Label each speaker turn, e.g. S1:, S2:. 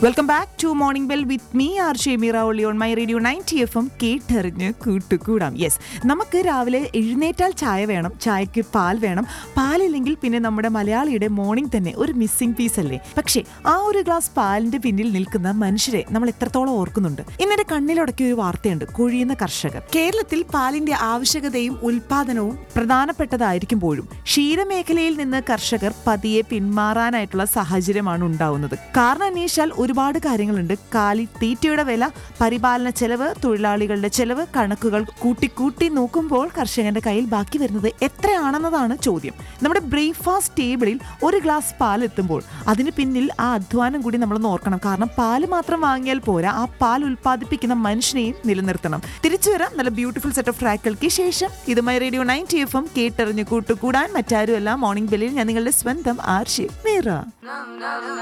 S1: welcome back to morning bell with me R Shemeera ഒളി on my radio ninety F M കേട്ടറിഞ്ഞ് കൂട്ടുകൂടാം yes നമുക്ക് രാവിലെ എഴുന്നേറ്റാൽ ചായ വേണം ചായക്ക് പാൽ വേണം പാലില്ലെങ്കിൽ പിന്നെ നമ്മുടെ മലയാളിയുടെ മോർണിംഗ് തന്നെ ഒരു മിസ്സിംഗ് പീസ് അല്ലേ പക്ഷേ ആ ഒരു ഗ്ലാസ് പാലിന്റെ പിന്നിൽ നിൽക്കുന്ന മനുഷ്യരെ നമ്മൾ എത്രത്തോളം ഓർക്കുന്നുണ്ട് ഇന്നെന്റെ കണ്ണിലുടക്കിയ ഒരു വാർത്തയുണ്ട് കൊഴിയുന്ന കർഷകർ കേരളത്തിൽ പാലിന്റെ ആവശ്യകതയും ഉൽപാദനവും പ്രധാനപ്പെട്ടതായിരിക്കുമ്പോഴും ക്ഷീരമേഖലയിൽ നിന്ന് കർഷകർ പതിയെ പിന്മാറാനായിട്ടുള്ള സാഹചര്യമാണ് ഉണ്ടാവുന്നത് കാരണം അന്വേഷിച്ചാൽ ഒരുപാട് കാര്യങ്ങളുണ്ട് കാലി തീറ്റയുടെ വില പരിപാലന ചെലവ് തൊഴിലാളികളുടെ ചെലവ് കണക്കുകൾ കൂട്ടിക്കൂട്ടി നോക്കുമ്പോൾ കർഷകന്റെ കയ്യിൽ ബാക്കി വരുന്നത് എത്രയാണെന്നതാണ് ചോദ്യം നമ്മുടെ ബ്രേക്ക്ഫാസ്റ്റ് ടേബിളിൽ ഒരു ഗ്ലാസ് പാൽ എത്തുമ്പോൾ അതിന് പിന്നിൽ ആ അധ്വാനം കൂടി നമ്മൾ ഓർക്കണം കാരണം പാല് മാത്രം വാങ്ങിയാൽ പോരാ ആ പാൽ ഉൽപ്പാദിപ്പിക്കുന്ന മനുഷ്യനെയും നിലനിർത്തണം തിരിച്ചു വരാം നല്ല ബ്യൂട്ടിഫുൾ സെറ്റ് ഓഫ് ട്രാക്കുകൾക്ക് ശേഷം ഇതുമായി റേഡിയോ നയൻറ്റി എഫ് എം കേട്ടറിഞ്ഞ് കൂട്ടുകൂടാൻ മറ്റാരുമല്ല മോർണിംഗ് ബെല്ലിൽ ഞാൻ നിങ്ങളുടെ സ്വന്തം ആർഷി മീറ